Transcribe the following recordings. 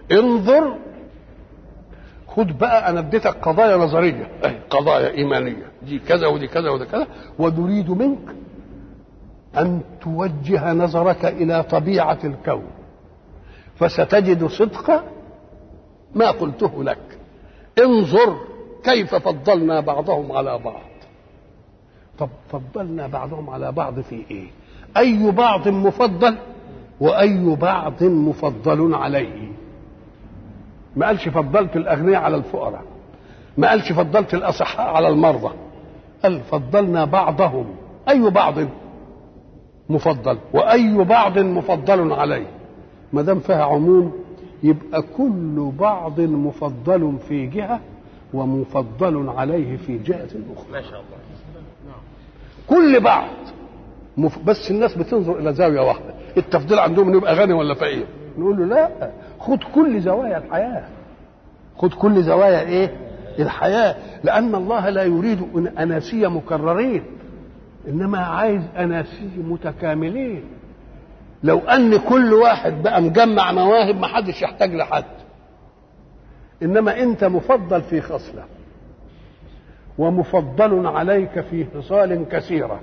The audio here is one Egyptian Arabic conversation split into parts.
انظر خد بقى انا اديتك قضايا نظريه اهي قضايا ايمانيه دي كذا ودي كذا ودي كذا ونريد منك ان توجه نظرك الى طبيعه الكون فستجد صدق ما قلته لك انظر كيف فضلنا بعضهم على بعض طب فضلنا بعضهم على بعض في ايه اي بعض مفضل واي بعض مفضل عليه ما قالش فضلت الاغنياء على الفقراء ما قالش فضلت الاصحاء على المرضى قال فضلنا بعضهم اي بعض مفضل واي بعض مفضل عليه ما دام فيها عموم يبقى كل بعض مفضل في جهه ومفضل عليه في جهه اخرى ما شاء الله كل بعض مف... بس الناس بتنظر الى زاويه واحده التفضيل عندهم انه يبقى غني ولا فقير نقول له لا خد كل زوايا الحياه خد كل زوايا ايه الحياه لان الله لا يريد أن- اناسيه مكررين انما عايز اناسيه متكاملين لو ان كل واحد بقى مجمع مواهب ما حدش يحتاج لحد انما انت مفضل في خصله ومفضل عليك في خصال كثيره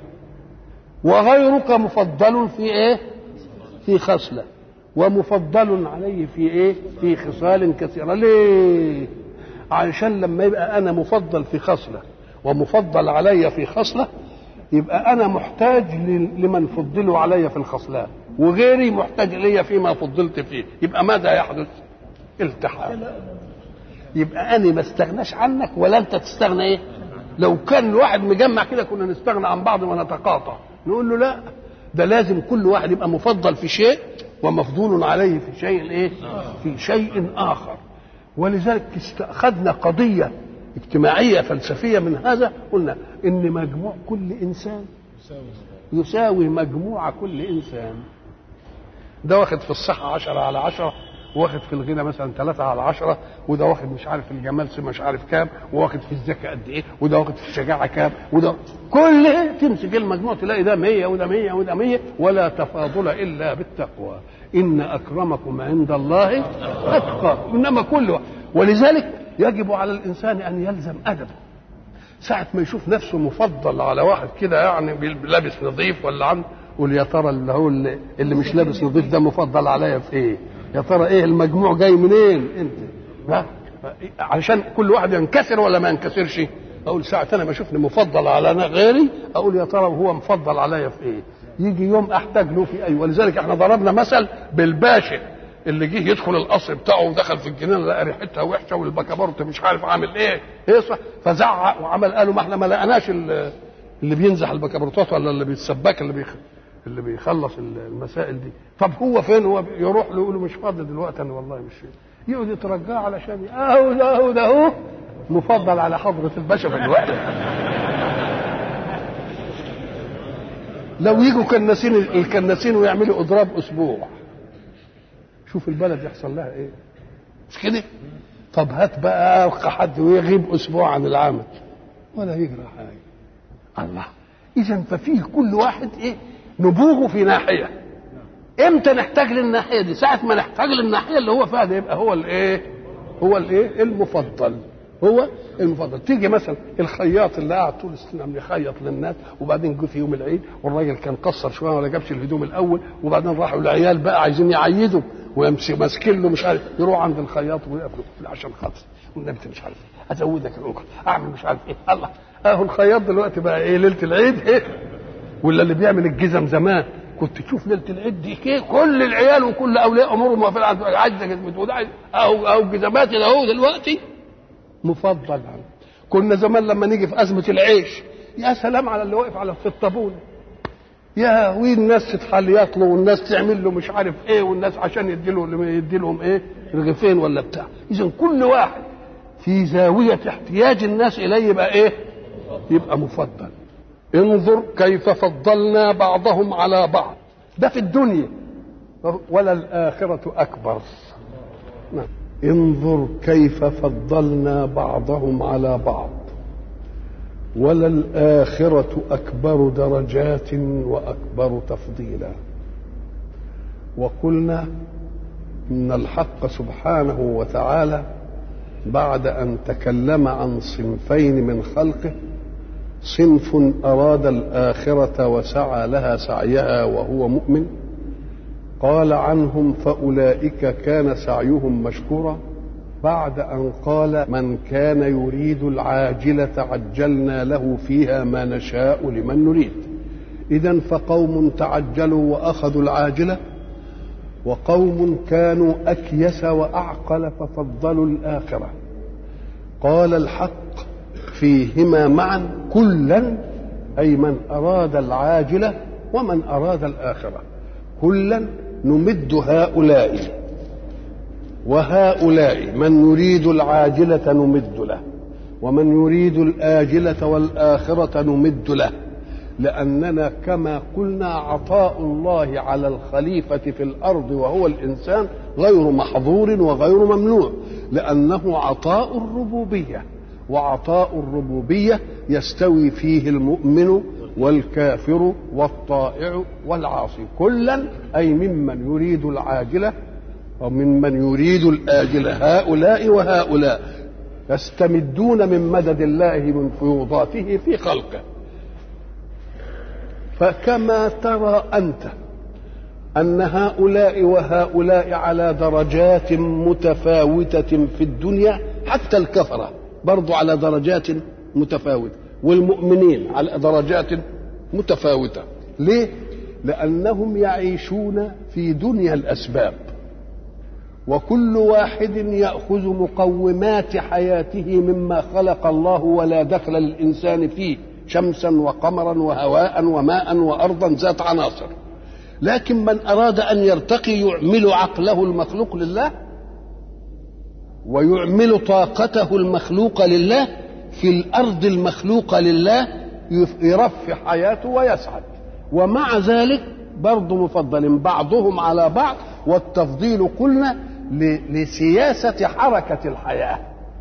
وغيرك مفضل في ايه في خصله ومفضل عليه في ايه في خصال كثيره ليه علشان لما يبقى انا مفضل في خصله ومفضل علي في خصله يبقى انا محتاج ل- لمن فضلوا علي في الخصلان وغيري محتاج لي فيما فضلت فيه يبقى ماذا يحدث التحام يبقى انا ما استغناش عنك ولا انت تستغنى ايه لو كان الواحد مجمع كده كنا نستغنى عن بعض ونتقاطع نقول له لا ده لازم كل واحد يبقى مفضل في شيء ومفضول عليه في شيء ايه في شيء اخر ولذلك استأخذنا قضية اجتماعية فلسفية من هذا قلنا إن مجموع كل إنسان يساوي مجموع كل إنسان ده واخد في الصحة عشرة على عشرة واخد في الغنى مثلا ثلاثة على عشرة وده واخد مش عارف الجمال سي مش عارف كام واخد في الذكاء قد ايه وده واخد في الشجاعة كام وده كل تمسك المجموع تلاقي ده مية وده مية وده مية ولا تفاضل إلا بالتقوى إن أكرمكم عند الله أتقاكم إنما كل واحد. ولذلك يجب على الإنسان أن يلزم أدبه ساعة ما يشوف نفسه مفضل على واحد كده يعني بيل- لابس نظيف ولا عنده يقول يا ترى اللي هو اللي, اللي مش لابس نظيف ده مفضل عليا في ايه؟ يا ترى ايه المجموع جاي منين انت؟ ها؟ علشان كل واحد ينكسر ولا ما ينكسرش؟ اقول ساعة انا ما اشوفني مفضل على أنا غيري اقول يا ترى هو مفضل عليا في ايه؟ يجي يوم احتاج له في اي ولذلك احنا ضربنا مثل بالباشا اللي جه يدخل القصر بتاعه ودخل في الجنينه لقى ريحتها وحشه والبكابورت مش عارف عامل ايه يصح فزعق وعمل قالوا ما احنا ما لقناش ال- اللي بينزح البكابورتات ولا اللي بيتسبك اللي بيخ... اللي بيخلص المسائل دي طب هو فين هو يروح له يقول له مش فاضي دلوقتي انا والله مش يقعد يترجاه علشان اهو ده اهو ده اهو مفضل على حضرة الباشا في الوقت لو يجوا كناسين الكناسين ويعملوا اضراب اسبوع شوف البلد يحصل لها ايه مش كده طب هات بقى حد ويغيب اسبوع عن العمل ولا يجرى حاجه الله اذا ففيه كل واحد ايه نبوغه في ناحيه امتى نحتاج للناحيه دي ساعه ما نحتاج للناحيه اللي هو فيها ده يبقى هو الايه هو الايه المفضل هو المفضل تيجي مثلا الخياط اللي قاعد طول السنه عم يخيط للناس وبعدين جه في يوم العيد والراجل كان قصر شويه ولا جابش الهدوم الاول وبعدين راحوا العيال بقى عايزين يعيدوا ويمسك ماسكين له مش عارف يروح عند الخياط ويقف له عشان خاطر والنبي مش عارف إيه. ازودك الاجره اعمل مش عارف ايه الله اهو الخياط دلوقتي بقى ايه ليله العيد ايه ولا اللي بيعمل الجزم زمان كنت تشوف ليله العيد دي كيه كل العيال وكل اولياء امورهم واقفين عند عايزه جزمه وده عايز اهو اهو جزماتي ده اهو دلوقتي مفضل عنه كنا زمان لما نيجي في ازمه العيش يا سلام على اللي واقف على في الطابونه يا والناس تتحليات له والناس تعمل له مش عارف ايه والناس عشان يدي له يدي لهم ايه رغيفين ولا بتاع اذا كل واحد في زاويه احتياج الناس اليه يبقى ايه يبقى مفضل انظر كيف فضلنا بعضهم على بعض ده في الدنيا ولا الآخرة أكبر نعم. انظر كيف فضلنا بعضهم على بعض وللآخرة أكبر درجات وأكبر تفضيلا وقلنا ان الحق سبحانه وتعالى بعد ان تكلم عن صنفين من خلقه صنف اراد الاخره وسعى لها سعيها وهو مؤمن قال عنهم فاولئك كان سعيهم مشكورا بعد ان قال من كان يريد العاجله عجلنا له فيها ما نشاء لمن نريد اذا فقوم تعجلوا واخذوا العاجله وقوم كانوا اكيس واعقل ففضلوا الاخره قال الحق فيهما معا كلا اي من اراد العاجله ومن اراد الاخره كلا نمد هؤلاء وهؤلاء من يريد العاجله نمد له ومن يريد الاجله والاخره نمد له لأننا كما قلنا عطاء الله على الخليفة في الأرض وهو الإنسان غير محظور وغير ممنوع لأنه عطاء الربوبية وعطاء الربوبية يستوي فيه المؤمن والكافر والطائع والعاصي كلا أي ممن يريد العاجلة وممن يريد الآجلة هؤلاء وهؤلاء يستمدون من مدد الله من فيوضاته في خلقه فكما ترى انت ان هؤلاء وهؤلاء على درجات متفاوته في الدنيا حتى الكفره برضو على درجات متفاوته والمؤمنين على درجات متفاوته ليه لانهم يعيشون في دنيا الاسباب وكل واحد ياخذ مقومات حياته مما خلق الله ولا دخل للانسان فيه شمسا وقمرا وهواء وماء وارضا ذات عناصر لكن من اراد ان يرتقي يعمل عقله المخلوق لله ويعمل طاقته المخلوقه لله في الارض المخلوقه لله يرفع حياته ويسعد ومع ذلك برضه مفضل بعضهم على بعض والتفضيل قلنا لسياسه حركه الحياه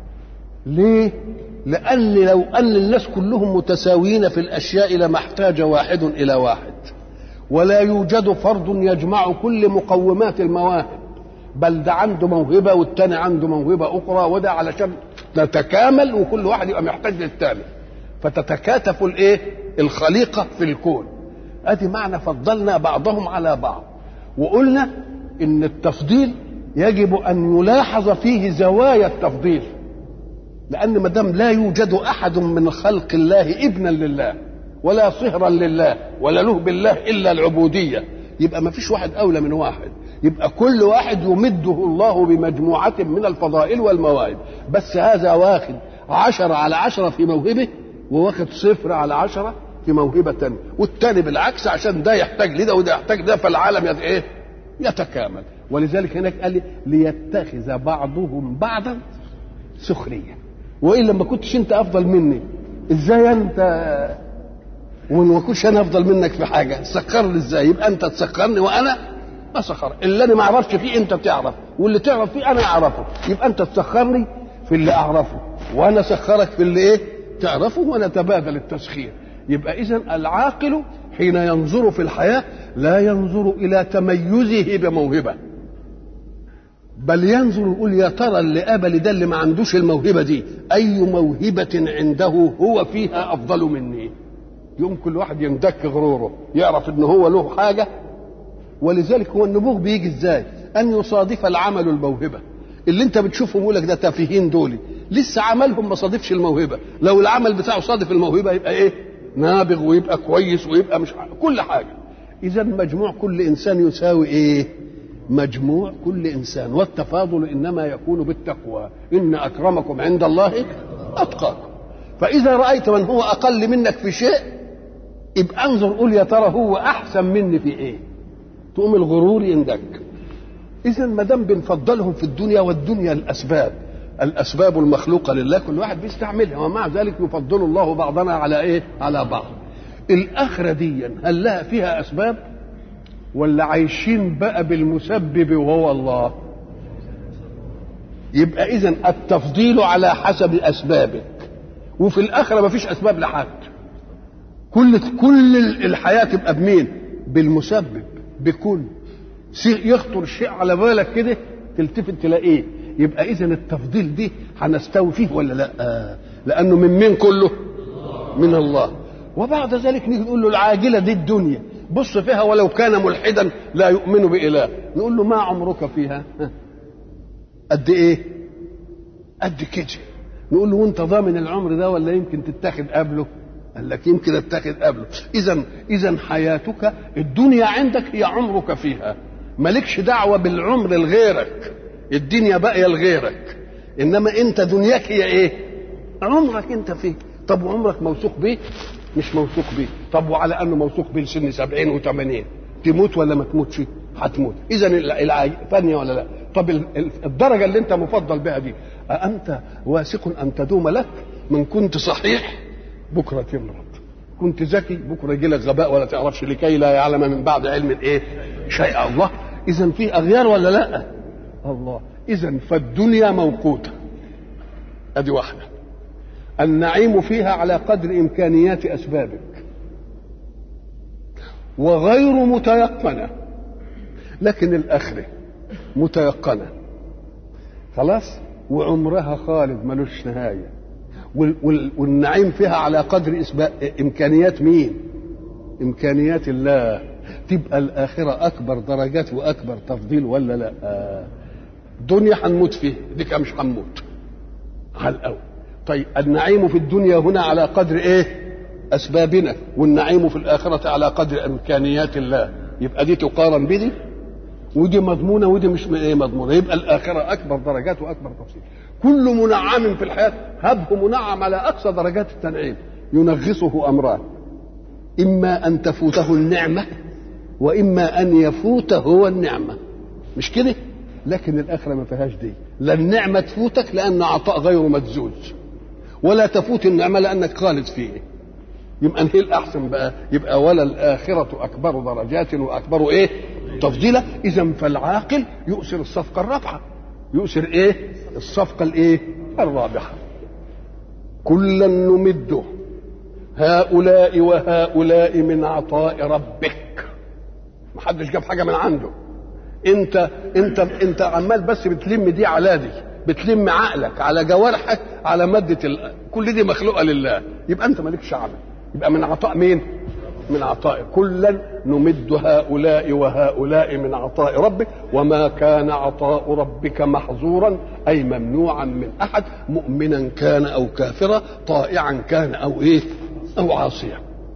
ليه لأن لو أن الناس كلهم متساويين في الأشياء لما احتاج واحد إلى واحد ولا يوجد فرد يجمع كل مقومات المواهب بل ده عنده موهبة والتاني عنده موهبة أخرى وده علشان نتكامل وكل واحد يبقى محتاج للتاني فتتكاتف الايه الخليقة في الكون ادي معنى فضلنا بعضهم على بعض وقلنا ان التفضيل يجب ان يلاحظ فيه زوايا التفضيل لأن ما دام لا يوجد أحد من خلق الله ابنا لله ولا صهرا لله ولا له بالله إلا العبودية يبقى ما فيش واحد أولى من واحد يبقى كل واحد يمده الله بمجموعة من الفضائل والمواهب بس هذا واخد عشرة على عشرة في موهبة وواخد صفر على عشرة في موهبة تانية والتاني بالعكس عشان ده يحتاج لده وده يحتاج ده فالعالم يت ايه يتكامل ولذلك هناك قال لي ليتخذ بعضهم بعضا سخريه والا ما كنتش انت افضل مني ازاي انت وما كنتش انا افضل منك في حاجه تسخرني ازاي يبقى انت تسخرني وانا ما سخر اللي انا ما اعرفش فيه انت بتعرف واللي تعرف فيه انا اعرفه يبقى انت تسخرني في اللي اعرفه وانا سخرك في اللي ايه تعرفه ونتبادل التسخير يبقى اذا العاقل حين ينظر في الحياه لا ينظر الى تميزه بموهبه بل ينظر يقول يا ترى اللي قابل ده اللي ما عندوش الموهبة دي أي موهبة عنده هو فيها أفضل مني يوم كل واحد يندك غروره يعرف ان هو له حاجة ولذلك هو النبوغ بيجي ازاي ان يصادف العمل الموهبة اللي انت بتشوفهم يقول لك ده تافهين دول لسه عملهم ما صادفش الموهبة لو العمل بتاعه صادف الموهبة يبقى ايه نابغ ويبقى كويس ويبقى مش كل حاجة اذا مجموع كل انسان يساوي ايه مجموع كل انسان والتفاضل انما يكون بالتقوى ان اكرمكم عند الله اتقاكم فاذا رايت من هو اقل منك في شيء يبقى انظر قول يا ترى هو احسن مني في ايه تقوم الغرور يندك اذا ما دام بنفضلهم في الدنيا والدنيا الاسباب الاسباب المخلوقه لله كل واحد بيستعملها ومع ذلك يفضل الله بعضنا على ايه على بعض الاخره دي هل لها فيها اسباب ولا عايشين بقى بالمسبب وهو الله يبقى اذا التفضيل على حسب اسبابك وفي الاخره ما فيش اسباب لحد كل كل الحياه تبقى بمين بالمسبب بكل يخطر شيء على بالك كده تلتفت تلاقيه يبقى اذا التفضيل دي هنستوي فيه ولا لا آه. لانه من مين كله من الله وبعد ذلك نيجي نقول له العاجله دي الدنيا بص فيها ولو كان ملحدا لا يؤمن بإله نقول له ما عمرك فيها قد ايه قد كده نقول له وانت ضامن العمر ده ولا يمكن تتاخد قبله قال لك يمكن اتاخد قبله اذا اذا حياتك الدنيا عندك هي عمرك فيها مالكش دعوه بالعمر لغيرك الدنيا باقيه لغيرك انما انت دنياك هي ايه عمرك انت فيه طب وعمرك موثوق بيه مش موثوق بيه طب وعلى انه موثوق بيه لسن 70 و80 تموت ولا ما تموتش هتموت اذا فانيه ولا لا طب الدرجه اللي انت مفضل بها دي أأنت واثق ان تدوم لك من كنت صحيح بكره تمرض كنت ذكي بكره يجي لك غباء ولا تعرفش لكي لا يعلم من بعد علم ايه شيء الله اذا في اغيار ولا لا الله اذا فالدنيا موقوته ادي واحده النعيم فيها على قدر امكانيات اسبابك وغير متيقنه لكن الاخره متيقنه خلاص وعمرها خالد ملوش نهايه والنعيم فيها على قدر امكانيات مين امكانيات الله تبقى الاخره اكبر درجات واكبر تفضيل ولا لا دنيا هنموت فيها ديك مش هنموت على الاول طيب النعيم في الدنيا هنا على قدر ايه اسبابنا والنعيم في الاخره على قدر امكانيات الله يبقى دي تقارن بدي ودي مضمونه ودي مش ايه مضمونه يبقى الاخره اكبر درجات واكبر تفصيل كل منعم في الحياه هبه منعم على اقصى درجات التنعيم ينغصه امران اما ان تفوته النعمه واما ان يفوت هو النعمه مش كده لكن الاخره ما فيهاش دي لا النعمه تفوتك لان عطاء غير مجزوز ولا تفوت النعمه لانك خالد فيه يبقى ايه الاحسن بقى يبقى ولا الاخره اكبر درجات واكبر ايه تفضيلا اذا فالعاقل يؤثر الصفقه الرابحه يؤثر ايه الصفقه الايه الرابحه كلا نمده هؤلاء وهؤلاء من عطاء ربك محدش جاب حاجه من عنده انت انت انت عمال بس بتلم دي على دي بتلم عقلك على جوارحك على ماده ال... كل دي مخلوقه لله يبقى انت مالكش عمل يبقى من عطاء مين من عطاء كلا نمد هؤلاء وهؤلاء من عطاء ربك وما كان عطاء ربك محظورا اي ممنوعا من احد مؤمنا كان او كافرا طائعا كان او ايه او عاصيا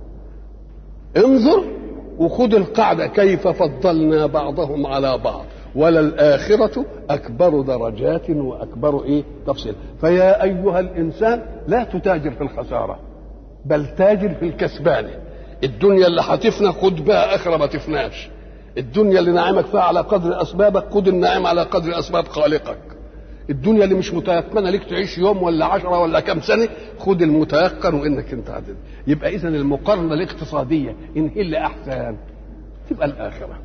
انظر وخذ القاعده كيف فضلنا بعضهم على بعض وللآخرة أكبر درجات وأكبر إيه تفصيل فيا أيها الإنسان لا تتاجر في الخسارة بل تاجر في الكسبان الدنيا اللي هتفنى خد بها آخرة ما تفناش الدنيا اللي نعمك فيها على قدر أسبابك خد النعيم على قدر أسباب خالقك الدنيا اللي مش متيقنه ليك تعيش يوم ولا عشرة ولا كم سنه خد المتيقن وانك انت عدد يبقى اذا المقارنه الاقتصاديه ان هي اللي احسن تبقى الاخره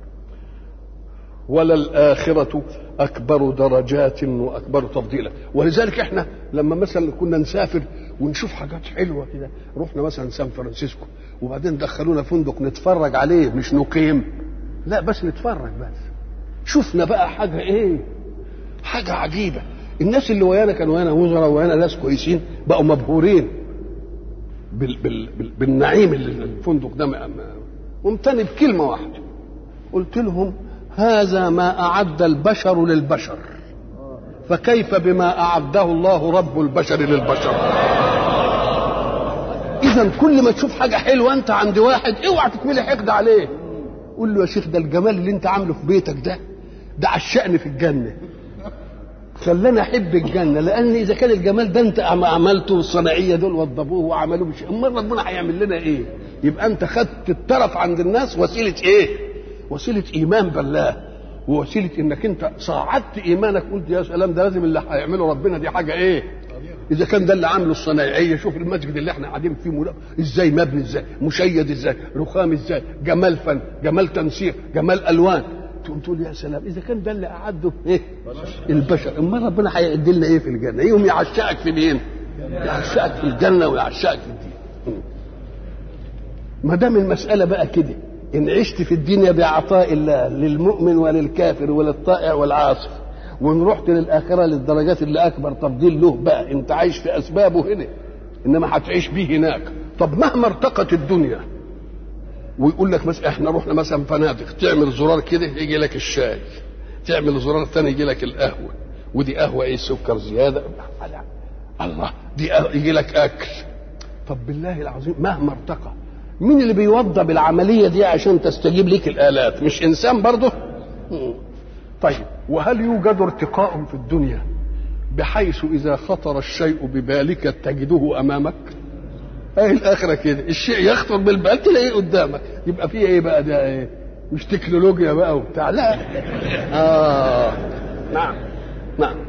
ولا الآخرة أكبر درجات وأكبر تفضيلا ولذلك إحنا لما مثلا كنا نسافر ونشوف حاجات حلوة كده رحنا مثلا سان فرانسيسكو وبعدين دخلونا فندق نتفرج عليه مش نقيم لا بس نتفرج بس شفنا بقى حاجة إيه حاجة عجيبة الناس اللي ويانا كانوا ويانا وزراء ويانا ناس كويسين بقوا مبهورين بال بال بال بالنعيم اللي الفندق ده ممتن بكلمة واحدة قلت لهم هذا ما أعد البشر للبشر فكيف بما أعده الله رب البشر للبشر إذا كل ما تشوف حاجة حلوة أنت عند واحد اوعى تكملي حقد عليه قول له يا شيخ ده الجمال اللي أنت عامله في بيتك ده ده عشقني في الجنة خلاني أحب الجنة لأن إذا كان الجمال ده أنت عملته والصناعية دول وضبوه وعملوه بشيء أمال ربنا هيعمل لنا إيه؟ يبقى أنت خدت الترف عند الناس وسيلة إيه؟ وسيله ايمان بالله ووسيله انك انت صعدت ايمانك قلت يا سلام ده لازم اللي هيعمله ربنا دي حاجه ايه اذا كان ده اللي عامله الصنايعيه شوف المسجد اللي احنا قاعدين فيه ملا... ازاي مبني ازاي مشيد ازاي رخام ازاي جمال فن جمال تنسيق جمال الوان تقوم تقول يا سلام اذا كان ده اللي اعده ايه البشر امال ربنا هيعد لنا ايه في الجنه يوم يعشقك في مين يعشقك في الجنه ويعشقك في الدين ما دام المساله بقى كده ان عشت في الدنيا بعطاء الله للمؤمن وللكافر وللطائع والعاصي وان رحت للاخره للدرجات اللي اكبر تفضيل له بقى انت عايش في اسبابه هنا انما هتعيش بيه هناك طب مهما ارتقت الدنيا ويقول لك مثلا احنا رحنا مثلا فنادق تعمل زرار كده يجي لك الشاي تعمل زرار ثاني يجي لك القهوه ودي قهوه ايه سكر زياده الله دي قهوة يجي لك اكل طب بالله العظيم مهما ارتقى مين اللي بيوضب العمليه دي عشان تستجيب لك الالات مش انسان برضه طيب وهل يوجد ارتقاء في الدنيا بحيث اذا خطر الشيء ببالك تجده امامك ايه الاخره كده الشيء يخطر بالبال تلاقيه قدامك يبقى فيه ايه بقى ده ايه مش تكنولوجيا بقى وبتاع لا اه نعم نعم